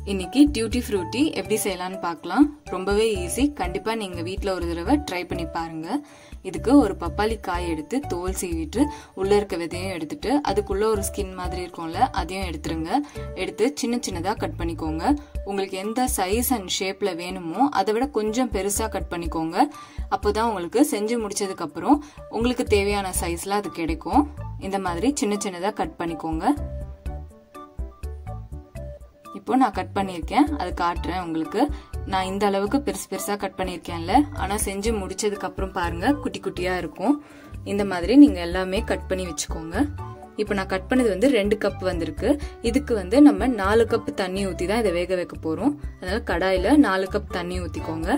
இன்னைக்கு duty Frooti எப்படி செய்யலாம்னு பார்க்கலாம் ரொம்பவே ஈஸி கண்டிப்பா நீங்க வீட்ல ஒரு தடவை ட்ரை பண்ணி பாருங்க இதுக்கு ஒரு பப்பாளி காய் எடுத்து தோல் சீவிட்டு உள்ள இருக்க விதையும் எடுத்துட்டு அதுக்குள்ள ஒரு ஸ்கின் மாதிரி இருக்கும்ல அதையும் எடுத்துருங்க எடுத்து சின்ன சின்னதா கட் பண்ணிக்கோங்க உங்களுக்கு எந்த சைஸ் அண்ட் ஷேப்ல வேணுமோ அதை விட கொஞ்சம் பெருசா கட் பண்ணிக்கோங்க அப்போதான் உங்களுக்கு செஞ்சு முடிச்சதுக்கு அப்புறம் உங்களுக்கு தேவையான சைஸ்ல அது கிடைக்கும் இந்த மாதிரி சின்ன சின்னதா கட் பண்ணிக்கோங்க இப்போ நான் கட் பண்ணியிருக்கேன் அது காட்டுறேன் உங்களுக்கு நான் இந்த அளவுக்கு பெருசு பெருசா கட் பண்ணியிருக்கேன்ல ஆனா செஞ்சு முடிச்சதுக்கு அப்புறம் பாருங்க குட்டி குட்டியா இருக்கும் இந்த மாதிரி நீங்க எல்லாமே கட் பண்ணி வச்சுக்கோங்க இப்போ நான் கட் பண்ணது வந்து ரெண்டு கப் வந்திருக்கு இதுக்கு வந்து நம்ம நாலு கப் தண்ணி ஊற்றி தான் இதை வேக வைக்க போறோம் அதனால கடாயில நாலு கப் தண்ணி ஊற்றிக்கோங்க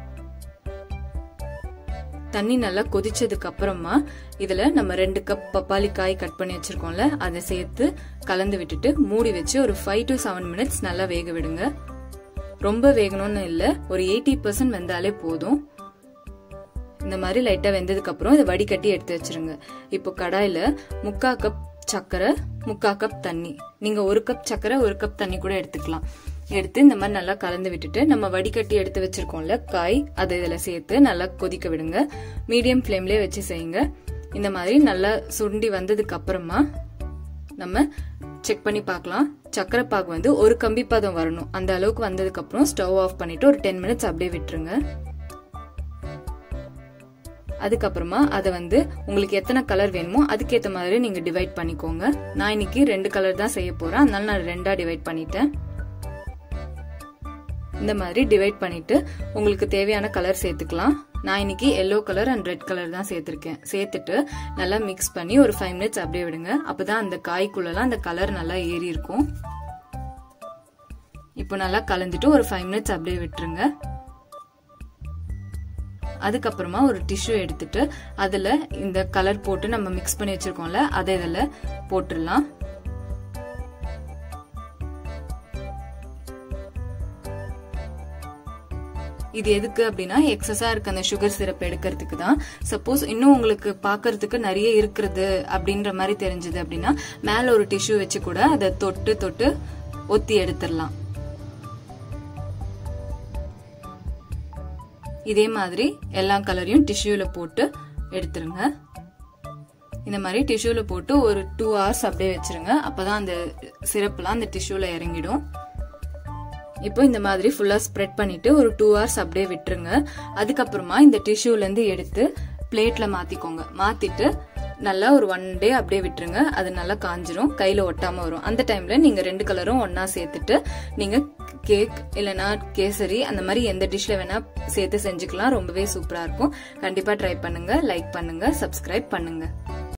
தண்ணி நல்லா கொதிச்சதுக்கு அப்புறமா இதுல நம்ம ரெண்டு கப் பப்பாளி காய் கட் பண்ணி வச்சிருக்கோம்ல அதை சேர்த்து கலந்து விட்டுட்டு மூடி வச்சு ஒரு ஃபைவ் டு செவன் மினிட்ஸ் நல்லா வேக விடுங்க ரொம்ப வேகணும்னு இல்ல ஒரு எயிட்டி பர்சன்ட் வெந்தாலே போதும் இந்த மாதிரி லைட்டா வெந்ததுக்கு அப்புறம் இதை வடிகட்டி எடுத்து வச்சிருங்க இப்போ கடாயில முக்கா கப் சர்க்கரை முக்கா கப் தண்ணி நீங்க ஒரு கப் சர்க்கரை ஒரு கப் தண்ணி கூட எடுத்துக்கலாம் எடுத்து இந்த மாதிரி நல்லா கலந்து விட்டுட்டு நம்ம வடிகட்டி எடுத்து வச்சிருக்கோம்ல காய் அதை இதுல சேர்த்து நல்லா கொதிக்க விடுங்க மீடியம் ஃப்ளேம்லயே வச்சு செய்யுங்க இந்த மாதிரி நல்லா சுண்டி வந்ததுக்கு அப்புறமா நம்ம செக் பண்ணி பார்க்கலாம் சக்கரை பாகு வந்து ஒரு கம்பி பதம் வரணும் அந்த அளவுக்கு வந்ததுக்கு அப்புறம் ஸ்டவ் ஆஃப் பண்ணிட்டு ஒரு டென் மினிட்ஸ் அப்படியே விட்டுருங்க அதுக்கப்புறமா அதை வந்து உங்களுக்கு எத்தனை கலர் வேணுமோ அதுக்கேற்ற மாதிரி நீங்க டிவைட் பண்ணிக்கோங்க நான் இன்னைக்கு ரெண்டு கலர் தான் செய்ய போறேன் அதனால நான் ரெண்டா டிவைட் பண்ணிட்டேன் இந்த மாதிரி டிவைட் பண்ணிட்டு உங்களுக்கு தேவையான கலர் சேர்த்துக்கலாம் நான் இன்னைக்கு yellow colour and red colour தான் சேர்த்திருக்கேன் சேர்த்துட்டு நல்லா மிக்ஸ் பண்ணி ஒரு ஃபைவ் மினிட்ஸ் அப்படியே விடுங்க அப்பதான் அந்த காய்க்குள்ளலாம் அந்த கலர் நல்லா ஏறி இருக்கும் இப்போ நல்லா கலந்துட்டு ஒரு ஃபைவ் மினிட்ஸ் அப்படியே விட்டுருங்க அதுக்கப்புறமா ஒரு டிஷ்யூ எடுத்துட்டு அதுல இந்த கலர் போட்டு நம்ம மிக்ஸ் பண்ணி வச்சிருக்கோம்ல அதை இதுல போட்டுடலாம் இது எதுக்கு அப்படின்னா எக்ஸஸா இருக்க அந்த சுகர் சிரப் எடுக்கிறதுக்கு தான் சப்போஸ் இன்னும் உங்களுக்கு பாக்குறதுக்கு நிறைய இருக்கிறது அப்படின்ற மாதிரி தெரிஞ்சது அப்படின்னா மேல ஒரு டிஷ்யூ வச்சு கூட அதை தொட்டு தொட்டு ஒத்தி எடுத்துடலாம் இதே மாதிரி எல்லா கலரையும் டிஷ்யூல போட்டு எடுத்துருங்க இந்த மாதிரி டிஷ்யூல போட்டு ஒரு டூ ஹவர்ஸ் அப்படியே வச்சிருங்க அப்பதான் அந்த சிரப்லாம் அந்த டிஷ்யூல இறங்கிடும் இப்போ இந்த மாதிரி ஃபுல்லா ஸ்ப்ரெட் பண்ணிட்டு ஒரு டூ ஹவர்ஸ் அப்படியே விட்டுருங்க அதுக்கப்புறமா இந்த டிஷ்யூல இருந்து எடுத்து பிளேட்ல மாத்திக்கோங்க மாத்திட்டு நல்லா ஒரு ஒன் டே அப்படியே விட்டுருங்க அது நல்லா காஞ்சிரும் கையில ஒட்டாம வரும் அந்த டைம்ல நீங்க ரெண்டு கலரும் ஒன்னா சேர்த்துட்டு நீங்க கேக் இல்லைன்னா கேசரி அந்த மாதிரி எந்த டிஷ்ல வேணா சேர்த்து செஞ்சுக்கலாம் ரொம்பவே சூப்பரா இருக்கும் கண்டிப்பா ட்ரை பண்ணுங்க லைக் பண்ணுங்க சப்ஸ்கிரைப் பண்ணுங்க